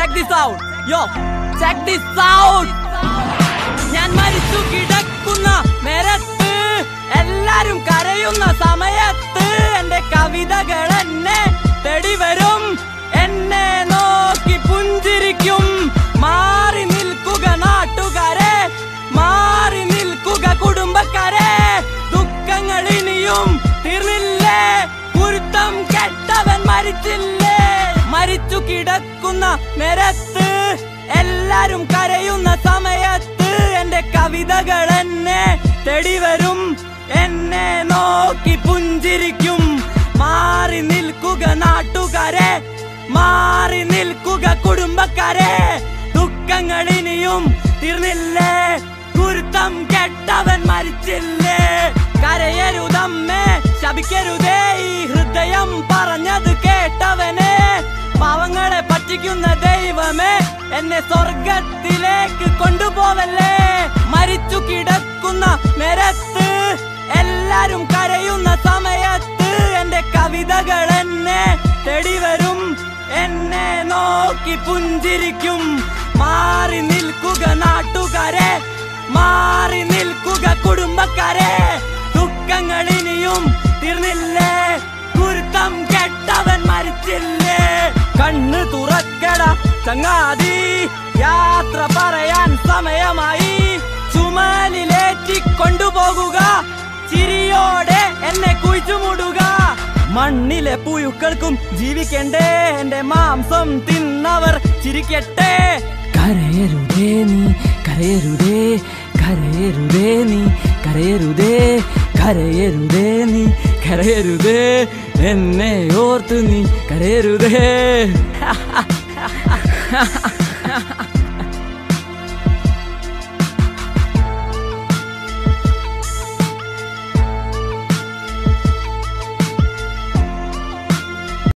check this out yo check this out ഞാൻ മരിച്ചു കിടക്കുന്ന നേരത്ത് എല്ലാരും കരയുന്ന സമയത്ത് എന്റെ കവിതകൾ എന്നെ തേടി വരും എന്നെ നോക്കി പുഞ്ചിരിക്കും മാറി നിൽക്കുക നാട്ടുകാരെ മാറി നിൽക്കുക കുടുംബക്കാരെ ദുഃഖങ്ങൾ ഇനിയും തീർന്നില്ലേ കുരുത്തം കെട്ടവൻ മരിച്ചില്ലേ മരിച്ചു കിടക്കുന്ന നേരത്ത് എല്ലാരും കരയുന്ന സമയത്ത് എന്റെ കവിതകൾ എന്നെ തേടി വരും എന്നെ നോക്കി പുഞ്ചിരിക്കും മാറി നിൽക്കുക നാട്ടുകാരെ മാറി നിൽക്കുക കുടുംബക്കാരെ ദുഃഖങ്ങൾ ഇനിയും തീർന്നില്ലേ കുരുത്തം കെട്ടവൻ മരിച്ചില്ലേ കരയരുതമ്മേ ശപിക്കരുതേ ഈ ഹൃദയം പറഞ്ഞത് കേട്ടവനെ പാവങ്ങളെ പറ്റിക്കുന്ന ദൈവമേ എന്നെ സ്വർഗത്തിലേക്ക് കൊണ്ടുപോവല്ലേ മരിച്ചു കിടക്കുന്ന നേരത്ത് എല്ലാരും കരയുന്ന സമയത്ത് എന്റെ കവിതകൾ എന്നെ തേടി വരും എന്നെ നോക്കി പുഞ്ചിരിക്കും മാറി നിൽക്കുക നാട്ടുകാരെ മാറി നിൽക്കുക കുടുംബക്കാരെ ദുഃഖങ്ങൾ ഇനിയും തീർന്നില്ലേ കുരുത്തം കെട്ടവൻ മരിച്ചില്ലേ കണ്ണ് തുറക്കട ചങ്ങാതി യാത്ര പറയാൻ സമയമായി ചുമലിലേറ്റി കൊണ്ടുപോകുക ചിരിയോടെ എന്നെ കുഴിച്ചുമൂടുക മണ്ണിലെ പുഴുക്കൾക്കും ജീവിക്കണ്ടേ എന്റെ മാംസം തിന്നവർ ചിരിക്കട്ടെ കരയരുതേ നീ കരയരുതേ കരയരുതേ നീ കരയരുതേ കരയരുതേ നീ കരയരുതേ എന്നെ ഓർത്ത് നീ കരയരുതേ